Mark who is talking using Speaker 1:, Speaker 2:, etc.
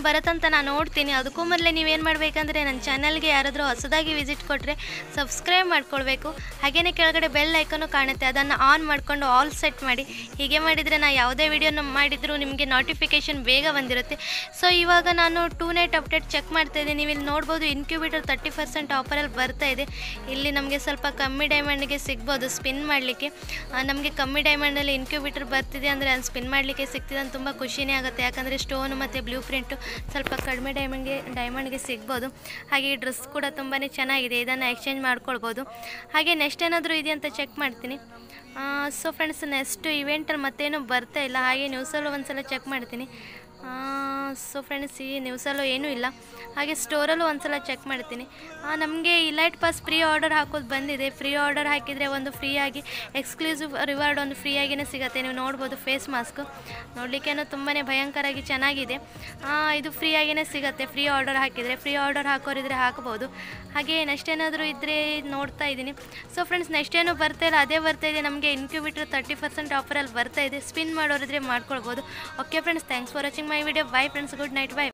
Speaker 1: ಬರುತ್ತಂತ ನಾನು ನೋಡ್ತೀನಿ ಅದಕ್ಕೂ ಮೊದಲೇ ನೀವೇನು ಮಾಡಬೇಕಂದ್ರೆ ನನ್ನ ಚಾನಲ್ಗೆ ಯಾರಾದರೂ ಹೊಸದಾಗಿ ವಿಸಿಟ್ ಕೊಟ್ಟರೆ ಸಬ್ಸ್ಕ್ರೈಬ್ ಮಾಡ್ಕೊಳ್ಬೇಕು ಹಾಗೆಯೇ ಕೆಳಗಡೆ ಬೆಲ್ ಐಕನು ಕಾಣುತ್ತೆ ಅದನ್ನು ಆನ್ ಮಾಡಿಕೊಂಡು ಆಲ್ ಸೆಟ್ ಮಾಡಿ ಹೀಗೆ ಮಾಡಿದರೆ ನಾನು ಯಾವುದೇ ವಿಡಿಯೋನ ಮಾಡಿದರೂ ನಿಮಗೆ ನೋಟಿಫಿಕೇಷನ್ ಬೇಗ ಬಂದಿರುತ್ತೆ ಸೊ ಇವಾಗ ನಾನು ಟೂ ನೈಟ್ ಅಪ್ಡೇಟ್ ಚೆಕ್ ಮಾಡ್ತಾ ಇದ್ದೀನಿ ನೀವು ಇಲ್ಲಿ ನೋಡ್ಬೋದು ಇನ್ಕ್ಯೂಬೇಟರ್ ತರ್ಟಿ ಪರ್ಸೆಂಟ್ ಆಫರಲ್ಲಿ ಬರ್ತಾ ಇದೆ ಇಲ್ಲಿ ನಮಗೆ ಸ್ವಲ್ಪ ಕಮ್ಮಿ ಡೈಮಂಡ್ಗೆ ಸಿಗ್ಬೋದು ಸ್ಪಿನ್ ಮಾಡಲಿಕ್ಕೆ ನಮಗೆ ಕಮ್ಮಿ ಡೈಮಂಡಲ್ಲಿ ಇನ್ಕ್ಯೂಬೇಟರ್ ಬರ್ತಿದೆ ಅಂದರೆ ಅದು ಸ್ಪಿನ್ ಮಾಡಲಿಕ್ಕೆ ಸಿಗ್ತಿದೆ ಅಂತ ತುಂಬ ಖುಷಿನೇ ಆಗುತ್ತೆ ಯಾಕಂದರೆ ಸ್ಟೋನು ಮತ್ತು ಬ್ಲೂ ಪ್ರಿಂಟು ಸ್ವಲ್ಪ ಕಡಿಮೆ ಡೈಮಂಡ್ಗೆ ಡೈಮಂಡ್ಗೆ ಸಿಗ್ಬೋದು ಹಾಗೆ ಈ ಡ್ರೆಸ್ ಕೂಡ ತುಂಬಾ ಚೆನ್ನಾಗಿದೆ ಇದನ್ನು ಎಕ್ಸ್ಚೇಂಜ್ ಮಾಡ್ಕೊಳ್ಬೋದು ಹಾಗೆ ನೆಕ್ಸ್ಟ್ ಏನಾದರೂ ಇದೆ ಅಂತ ಚೆಕ್ ಮಾಡ್ತೀನಿ ಸೊ ಫ್ರೆಂಡ್ಸ್ ನೆಕ್ಸ್ಟ್ ಇವೆಂಟಲ್ಲಿ ಮತ್ತೇನು ಬರ್ತಾ ಇಲ್ಲ ಹಾಗೆ ನ್ಯೂಸಲ್ಲೂ ಒಂದ್ಸಲ ಚೆಕ್ ಮಾಡ್ತೀನಿ ಸೊ ಫ್ರೆಂಡ್ಸ್ ಈ ನ್ಯೂಸಲ್ಲೂ ಏನೂ ಇಲ್ಲ ಹಾಗೆ ಸ್ಟೋರಲ್ಲೂ ಒಂದ್ಸಲ ಚೆಕ್ ಮಾಡ್ತೀನಿ ನಮಗೆ ಇಲೈಟ್ ಪಾಸ್ ಫ್ರೀ ಆರ್ಡರ್ ಹಾಕೋದು ಬಂದಿದೆ ಫ್ರೀ ಆರ್ಡರ್ ಹಾಕಿದರೆ ಒಂದು ಫ್ರೀಯಾಗಿ ಎಕ್ಸ್ಕ್ಲೂಸಿವ್ ರಿವಾರ್ಡ್ ಒಂದು ಫ್ರೀಯಾಗಿಯೇ ಸಿಗುತ್ತೆ ನೀವು ನೋಡ್ಬೋದು ಫೇಸ್ ಮಾಸ್ಕ್ ನೋಡಲಿಕ್ಕೇನೋ ತುಂಬಾ ಭಯಂಕರವಾಗಿ ಚೆನ್ನಾಗಿದೆ ಆ, ಇದು ಫ್ರೀಯಾಗಿಯೇ ಸಿಗುತ್ತೆ ಫ್ರೀ ಆರ್ಡರ್ ಹಾಕಿದರೆ ಫ್ರೀ ಆರ್ಡರ್ ಹಾಕೋರಿದ್ರೆ ಹಾಕ್ಬೋದು ಹಾಗೆ ನೆಕ್ಸ್ಟ್ ಏನಾದರೂ ಇದ್ದರೆ ನೋಡ್ತಾ ಇದ್ದೀನಿ ಸೊ ಫ್ರೆಂಡ್ಸ್ ನೆಕ್ಸ್ಟ್ ಏನೂ ಬರ್ತಾ ಇಲ್ಲ ಅದೇ ಬರ್ತಾ ಇದೆ ನಮಗೆ ಇನ್ಕ್ಯೂಬಿಟ್ರ್ ತರ್ಟಿ ಪರ್ಸೆಂಟ್ ಆಫರಲ್ಲಿ ಬರ್ತಾ ಇದೆ ಸ್ಪಿನ್ ಮಾಡೋರಿದ್ರೆ ಮಾಡ್ಕೊಳ್ಬೋದು okay friends thanks for watching my video bye friends good night by